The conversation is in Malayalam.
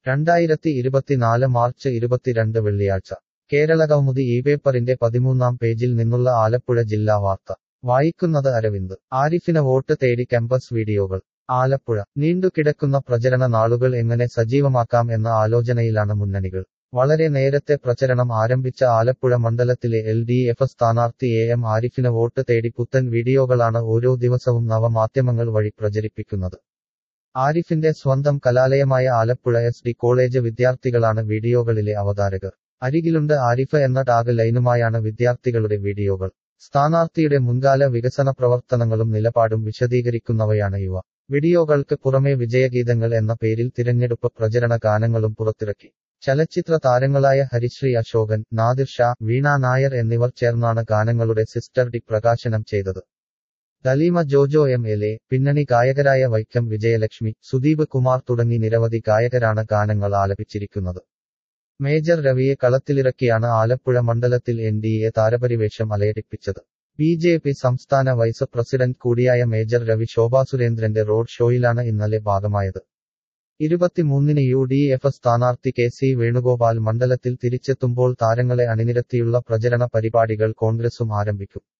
രണ്ടായിരത്തി ഇരുപത്തിനാല് മാർച്ച് ഇരുപത്തിരണ്ട് വെള്ളിയാഴ്ച കേരളകൗമുദി ഈ പേപ്പറിന്റെ പതിമൂന്നാം പേജിൽ നിന്നുള്ള ആലപ്പുഴ ജില്ലാ വാർത്ത വായിക്കുന്നത് അരവിന്ദ് ആരിഫിന് വോട്ട് തേടി ക്യാമ്പസ് വീഡിയോകൾ ആലപ്പുഴ നീണ്ടുകിടക്കുന്ന പ്രചരണ നാളുകൾ എങ്ങനെ സജീവമാക്കാം എന്ന ആലോചനയിലാണ് മുന്നണികൾ വളരെ നേരത്തെ പ്രചരണം ആരംഭിച്ച ആലപ്പുഴ മണ്ഡലത്തിലെ എൽ ഡി എഫ് സ്ഥാനാർത്ഥി എ എം ആരിഫിന് വോട്ട് തേടി പുത്തൻ വീഡിയോകളാണ് ഓരോ ദിവസവും നവമാധ്യമങ്ങൾ വഴി പ്രചരിപ്പിക്കുന്നത് ആരിഫിന്റെ സ്വന്തം കലാലയമായ ആലപ്പുഴ എസ് ഡി കോളേജ് വിദ്യാർത്ഥികളാണ് വീഡിയോകളിലെ അവതാരകർ അരികിലുണ്ട് ആരിഫ് എന്ന ടാഗ് ലൈനുമായാണ് വിദ്യാർത്ഥികളുടെ വീഡിയോകൾ സ്ഥാനാർത്ഥിയുടെ മുൻകാല വികസന പ്രവർത്തനങ്ങളും നിലപാടും വിശദീകരിക്കുന്നവയാണ് ഇവ വീഡിയോകൾക്ക് പുറമെ വിജയഗീതങ്ങൾ എന്ന പേരിൽ തിരഞ്ഞെടുപ്പ് പ്രചരണ ഗാനങ്ങളും പുറത്തിറക്കി ചലച്ചിത്ര താരങ്ങളായ ഹരിശ്രീ അശോകൻ നാദിർ ഷാ വീണ നായർ എന്നിവർ ചേർന്നാണ് ഗാനങ്ങളുടെ സിസ്റ്റർ ഡി പ്രകാശനം ചെയ്തത് Daleema Jojo M L A പിന്നണി ഗായകരായ വൈക്കം വിജയലക്ഷ്മി സുദീപ് കുമാർ തുടങ്ങി നിരവധി ഗായകരാണ് ഗാനങ്ങൾ ആലപിച്ചിരിക്കുന്നത് മേജർ രവിയെ കളത്തിലിറക്കിയാണ് ആലപ്പുഴ മണ്ഡലത്തിൽ എൻ ഡി എ താരപരിവേഷം അലയടിപ്പിച്ചത് ബി ജെ പി സംസ്ഥാന വൈസ് പ്രസിഡന്റ് കൂടിയായ മേജർ രവി ശോഭാ സുരേന്ദ്രന്റെ റോഡ് ഷോയിലാണ് ഇന്നലെ ഭാഗമായത് ഇരുപത്തിമൂന്നിന് യു ഡി എഫ് സ്ഥാനാർത്ഥി കെ സി വേണുഗോപാൽ മണ്ഡലത്തിൽ തിരിച്ചെത്തുമ്പോൾ താരങ്ങളെ അണിനിരത്തിയുള്ള പ്രചരണ പരിപാടികൾ കോൺഗ്രസും ആരംഭിക്കും